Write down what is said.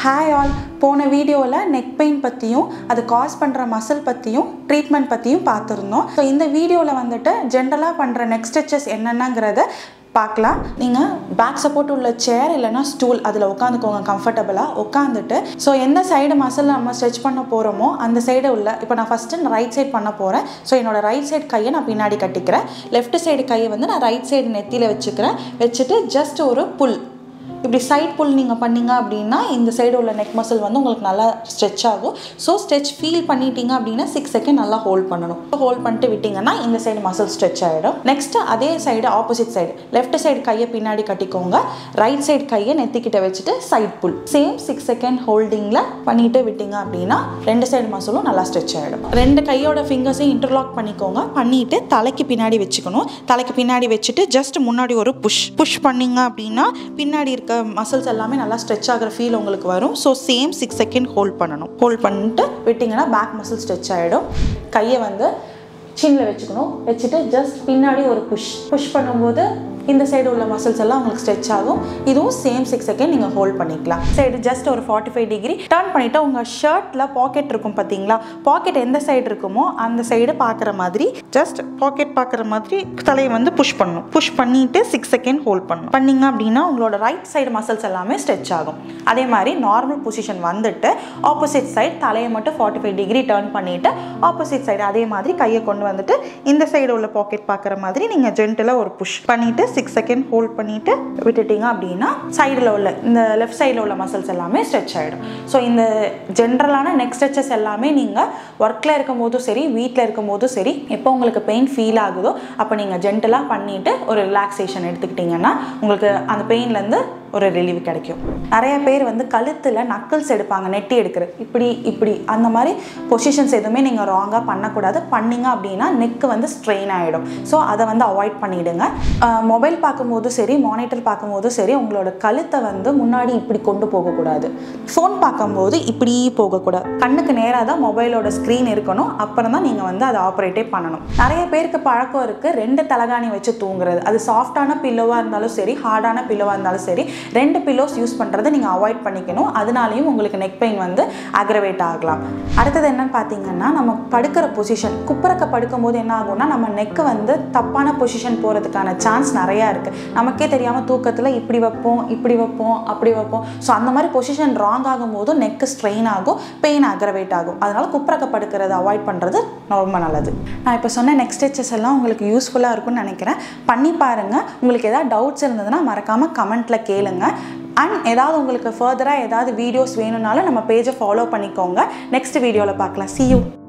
hi all போன வீடியோவில் neck pain பற்றியும் அது காஸ் பண்ணுற மசில் பற்றியும் ட்ரீட்மெண்ட் பற்றியும் பார்த்துருந்தோம் ஸோ இந்த வீடியோவில் வந்துட்டு ஜென்ரலாக பண்ணுற நெக் ஸ்ட்ரெச்சஸ் என்னென்னங்கிறத பார்க்கலாம் நீங்கள் பேக் சப்போர்ட் உள்ள சேர் இல்லைனா ஸ்டூல் அதில் உட்காந்துக்கோங்க கம்ஃபர்டபுளாக உட்காந்துட்டு ஸோ எந்த சைடு மசில் நம்ம ஸ்ட்ரெச் பண்ண போகிறோமோ அந்த சைடு உள்ள இப்போ நான் ஃபஸ்ட்டு ரைட் சைடு பண்ண போகிறேன் ஸோ என்னோட ரைட் சைடு கையை நான் பின்னாடி கட்டிக்கிறேன் லெஃப்ட் சைடு கையை வந்து நான் ரைட் சைடு நெத்தியில் வச்சுக்கிறேன் வச்சுட்டு ஜஸ்ட் ஒரு புல் இப்படி சைட் புல் நீங்கள் பண்ணீங்க அப்படின்னா இந்த சைடு உள்ள நெக் மசில் வந்து உங்களுக்கு நல்லா ஸ்ட்ரெச் ஆகும் ஸோ ஸ்ட்ரெச் ஃபீல் பண்ணிட்டீங்க அப்படின்னா சிக்ஸ் செகண்ட் நல்லா ஹோல்ட் பண்ணணும் ஹோல்ட் பண்ணிட்டு விட்டிங்கன்னா இந்த சைடு மசில் ஸ்ட்ரெச் ஆகிடும் நெக்ஸ்ட் அதே side opposite side left side கையை பின்னாடி கட்டிக்கோங்க ரைட் சைடு கையை நெத்திக்கிட்ட வச்சுட்டு side pull same six second ஹோல்டிங்கில் பண்ணிட்டு விட்டீங்க அப்படின்னா ரெண்டு சைடு மசிலும் நல்லா ஸ்ட்ரெச் ஆகிடும் ரெண்டு கையோட ஃபிங்கர்ஸையும் இன்டர்லாக் பண்ணிக்கோங்க பண்ணிட்டு தலைக்கு பின்னாடி வச்சுக்கணும் தலைக்கு பின்னாடி வச்சுட்டு ஜஸ்ட் முன்னாடி ஒரு புஷ் புஷ் பண்ணீங்க அப்படின்னா பின்னாடி இருக்க மசில்ஸ் எல்லாமே நல்லா ஸ்ட்ரெச் ஆகிற ஃபீல் உங்களுக்கு வரும் so same six second hold பண்ணணும் ஹோல்ட் பண்ணிட்டு விட்டிங்கன்னா பேக் மசில் ஸ்ட்ரெச் ஆகிடும் கையை வந்து சின்னில் வச்சுக்கணும் வச்சுட்டு ஜஸ்ட் பின்னாடி ஒரு புஷ் புஷ் பண்ணும்போது இந்த சைடு உள்ள மசில்ஸ் எல்லாம் உங்களுக்கு ஸ்ட்ரெச் ஆகும் இதுவும் சேம் சிக்ஸ் செகண்ட் நீங்கள் ஹோல்ட் பண்ணிக்கலாம் சைடு ஜஸ்ட் ஒரு ஃபார்ட்டி ஃபைவ் டிகிரி டர்ன் பண்ணிவிட்டு உங்கள் ஷர்ட்டில் பாக்கெட் இருக்கும் பார்த்தீங்களா பாக்கெட் எந்த சைடு இருக்குமோ அந்த சைடு பார்க்குற மாதிரி ஜஸ்ட் பாக்கெட் பார்க்குற மாதிரி தலையை வந்து புஷ் பண்ணணும் புஷ் பண்ணிவிட்டு சிக்ஸ் செகண்ட் ஹோல்ட் பண்ணணும் பண்ணிங்க அப்படின்னா உங்களோட ரைட் சைடு மசில்ஸ் எல்லாமே ஸ்ட்ரெச் ஆகும் அதே மாதிரி நார்மல் பொசிஷன் வந்துட்டு ஆப்போசிட் சைடு தலையை மட்டும் ஃபார்ட்டி ஃபைவ் டிகிரி டர்ன் பண்ணிவிட்டு ஆப்போசிட் சைடு அதே மாதிரி கையை கொண்டு வந்துட்டு இந்த சைடு உள்ள பாக்கெட் பார்க்குற மாதிரி நீங்கள் ஜென்டலாக ஒரு புஷ் பண்ணிவிட்டு சிக்ஸ் செகண்ட் ஹோல்ட் பண்ணிவிட்டு விட்டுட்டீங்க அப்படின்னா சைடில் உள்ள இந்த லெஃப்ட் சைடில் உள்ள மசில்ஸ் எல்லாமே ஸ்ட்ரெச் ஆகிடும் ஸோ இந்த ஜென்ரலான நெக் ஸ்ட்ரெச்சஸ் எல்லாமே நீங்கள் ஒர்க்கில் இருக்கும் போதும் சரி வீட்டில் இருக்கும் போதும் சரி எப்போ உங்களுக்கு பெயின் ஃபீல் ஆகுதோ அப்போ நீங்கள் ஜென்டலாக பண்ணிவிட்டு ஒரு ரிலாக்ஸேஷன் எடுத்துக்கிட்டிங்கன்னா உங்களுக்கு அந்த பெயின்லேருந்து ஒரு ரிலீவ் கிடைக்கும் நிறைய பேர் வந்து கழுத்தில் நக்கல்ஸ் எடுப்பாங்க நெட்டி எடுக்கிறது இப்படி இப்படி அந்த மாதிரி பொசிஷன்ஸ் எதுவுமே நீங்கள் ராங்காக பண்ணக்கூடாது பண்ணிங்க அப்படின்னா நெக்கு வந்து ஸ்ட்ரெயின் ஆகிடும் ஸோ அதை வந்து அவாய்ட் பண்ணிவிடுங்க மொபைல் பார்க்கும்போது சரி மானிட்டர் பார்க்கும்போது சரி உங்களோட கழுத்தை வந்து முன்னாடி இப்படி கொண்டு போகக்கூடாது ஃபோன் பார்க்கும்போது இப்படி போகக்கூடாது கண்ணுக்கு நேராக தான் மொபைலோட ஸ்க்ரீன் இருக்கணும் அப்புறம் தான் நீங்கள் வந்து அதை ஆப்ரேட்டே பண்ணணும் நிறைய பேருக்கு பழக்கம் இருக்குது ரெண்டு தலகாணி வச்சு தூங்குறது அது சாஃப்டான பில்லோவாக இருந்தாலும் சரி ஹார்டான பில்லோவாக இருந்தாலும் சரி ரெண்டு பில்லோஸ் யூஸ் பண்ணுறதை நீங்கள் அவாய்ட் பண்ணிக்கணும் அதனாலையும் உங்களுக்கு நெக் பெயின் வந்து அக்ரவேட் ஆகலாம் அடுத்தது என்னன்னு பார்த்தீங்கன்னா நம்ம படுக்கிற பொசிஷன் குப்புறக்க படுக்கும்போது என்ன ஆகும்னா நம்ம நெக்கு வந்து தப்பான பொசிஷன் போகிறதுக்கான சான்ஸ் நிறையா இருக்குது நமக்கே தெரியாமல் தூக்கத்தில் இப்படி வைப்போம் இப்படி வைப்போம் அப்படி வைப்போம் ஸோ அந்த மாதிரி பொசிஷன் ராங் ஆகும்போது நெக்கு ஸ்ட்ரெயின் ஆகும் பெயின் அக்ரவேட் ஆகும் அதனால் குப்புறக்க படுக்கிறத அவாய்ட் பண்ணுறது ரொம்ப நல்லது நான் இப்போ சொன்ன நெக்ஸ்ட் ஸ்டெச்சஸ் எல்லாம் உங்களுக்கு யூஸ்ஃபுல்லாக இருக்கும்னு நினைக்கிறேன் பண்ணி பாருங்கள் உங்களுக்கு ஏதாவது டவுட்ஸ் இருந்ததுன்னா மறக்காமல் கமெண்ட்டில் கேளுங்க அண்ட் ஏதாவது உங்களுக்கு ஃபர்தராக ஏதாவது வீடியோஸ் வேணும்னாலும் நம்ம பேஜை ஃபாலோ பண்ணிக்கோங்க நெக்ஸ்ட் வீடியோவில் பார்க்கலாம் see you